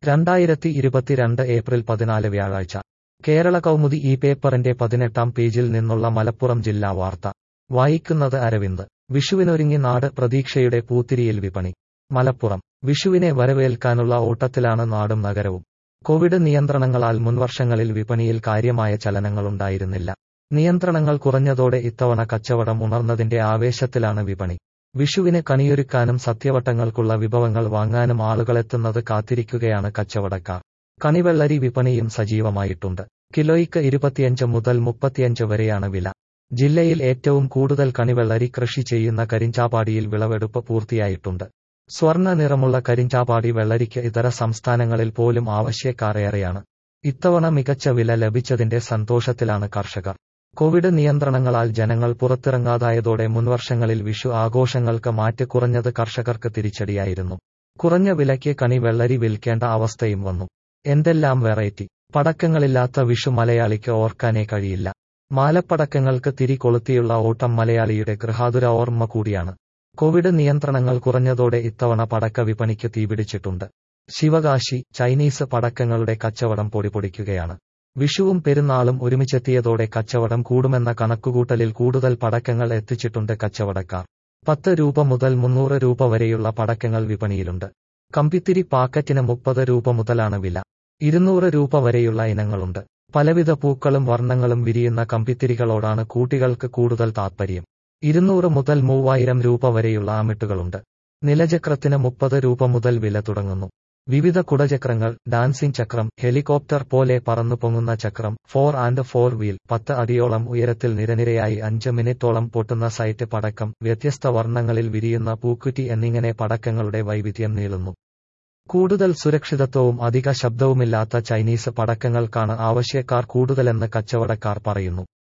രണ്ടായിരത്തി ഇരുപത്തിരണ്ട് ഏപ്രിൽ പതിനാല് വ്യാഴാഴ്ച കേരള കൗമുദി ഈ പേപ്പറിന്റെ പതിനെട്ടാം പേജിൽ നിന്നുള്ള മലപ്പുറം ജില്ലാ വാർത്ത വായിക്കുന്നത് അരവിന്ദ് വിഷുവിനൊരുങ്ങി നാട് പ്രതീക്ഷയുടെ പൂത്തിരിയിൽ വിപണി മലപ്പുറം വിഷുവിനെ വരവേൽക്കാനുള്ള ഓട്ടത്തിലാണ് നാടും നഗരവും കോവിഡ് നിയന്ത്രണങ്ങളാൽ മുൻവർഷങ്ങളിൽ വിപണിയിൽ കാര്യമായ ചലനങ്ങളുണ്ടായിരുന്നില്ല നിയന്ത്രണങ്ങൾ കുറഞ്ഞതോടെ ഇത്തവണ കച്ചവടം ഉണർന്നതിന്റെ ആവേശത്തിലാണ് വിപണി വിഷുവിന് കണിയൊരുക്കാനും സത്യവട്ടങ്ങൾക്കുള്ള വിഭവങ്ങൾ വാങ്ങാനും ആളുകളെത്തുന്നത് കാത്തിരിക്കുകയാണ് കച്ചവടക്കാർ കണിവെള്ളരി വിപണിയും സജീവമായിട്ടുണ്ട് കിലോയ്ക്ക് ഇരുപത്തിയഞ്ച് മുതൽ മുപ്പത്തിയഞ്ച് വരെയാണ് വില ജില്ലയിൽ ഏറ്റവും കൂടുതൽ കണിവെള്ളരി കൃഷി ചെയ്യുന്ന കരിഞ്ചാപ്പാടിയിൽ വിളവെടുപ്പ് പൂർത്തിയായിട്ടുണ്ട് സ്വർണ്ണ നിറമുള്ള കരിഞ്ചാപ്പാടി വെള്ളരിക്ക് ഇതര സംസ്ഥാനങ്ങളിൽ പോലും ആവശ്യക്കാർ ഏറെയാണ് ഇത്തവണ മികച്ച വില ലഭിച്ചതിന്റെ സന്തോഷത്തിലാണ് കർഷകർ കോവിഡ് നിയന്ത്രണങ്ങളാൽ ജനങ്ങൾ പുറത്തിറങ്ങാതായതോടെ മുൻവർഷങ്ങളിൽ വിഷു ആഘോഷങ്ങൾക്ക് മാറ്റ് കുറഞ്ഞത് കർഷകർക്ക് തിരിച്ചടിയായിരുന്നു കുറഞ്ഞ വിലയ്ക്ക് കണി വെള്ളരി വിൽക്കേണ്ട അവസ്ഥയും വന്നു എന്തെല്ലാം വെറൈറ്റി പടക്കങ്ങളില്ലാത്ത വിഷു മലയാളിക്ക് ഓർക്കാനേ കഴിയില്ല മാലപ്പടക്കങ്ങൾക്ക് തിരി കൊളുത്തിയുള്ള ഓട്ടം മലയാളിയുടെ ഗൃഹാതുര ഓർമ്മ കൂടിയാണ് കോവിഡ് നിയന്ത്രണങ്ങൾ കുറഞ്ഞതോടെ ഇത്തവണ പടക്ക വിപണിക്ക് തീപിടിച്ചിട്ടുണ്ട് ശിവകാശി ചൈനീസ് പടക്കങ്ങളുടെ കച്ചവടം പൊടിപൊടിക്കുകയാണ് വിഷുവും പെരുന്നാളും ഒരുമിച്ചെത്തിയതോടെ കച്ചവടം കൂടുമെന്ന കണക്കുകൂട്ടലിൽ കൂടുതൽ പടക്കങ്ങൾ എത്തിച്ചിട്ടുണ്ട് കച്ചവടക്കാർ പത്ത് രൂപ മുതൽ മുന്നൂറ് രൂപ വരെയുള്ള പടക്കങ്ങൾ വിപണിയിലുണ്ട് കമ്പിത്തിരി പാക്കറ്റിന് മുപ്പത് രൂപ മുതലാണ് വില ഇരുന്നൂറ് രൂപ വരെയുള്ള ഇനങ്ങളുണ്ട് പലവിധ പൂക്കളും വർണ്ണങ്ങളും വിരിയുന്ന കമ്പിത്തിരികളോടാണ് കൂട്ടികൾക്ക് കൂടുതൽ താത്പര്യം ഇരുന്നൂറ് മുതൽ മൂവായിരം രൂപ വരെയുള്ള ആമിട്ടുകളുണ്ട് നിലചക്രത്തിന് മുപ്പത് രൂപ മുതൽ വില തുടങ്ങുന്നു വിവിധ കുടചക്രങ്ങൾ ഡാൻസിംഗ് ചക്രം ഹെലികോപ്റ്റർ പോലെ പറന്നു പൊങ്ങുന്ന ചക്രം ഫോർ ആൻഡ് ഫോർ വീൽ പത്ത് അടിയോളം ഉയരത്തിൽ നിരനിരയായി അഞ്ച് മിനിറ്റോളം പൊട്ടുന്ന സൈറ്റ് പടക്കം വ്യത്യസ്ത വർണ്ണങ്ങളിൽ വിരിയുന്ന പൂക്കുറ്റി എന്നിങ്ങനെ പടക്കങ്ങളുടെ വൈവിധ്യം നീളുന്നു കൂടുതൽ സുരക്ഷിതത്വവും അധിക ശബ്ദവുമില്ലാത്ത ചൈനീസ് പടക്കങ്ങൾക്കാണ് ആവശ്യക്കാർ കൂടുതലെന്ന് കച്ചവടക്കാർ പറയുന്നു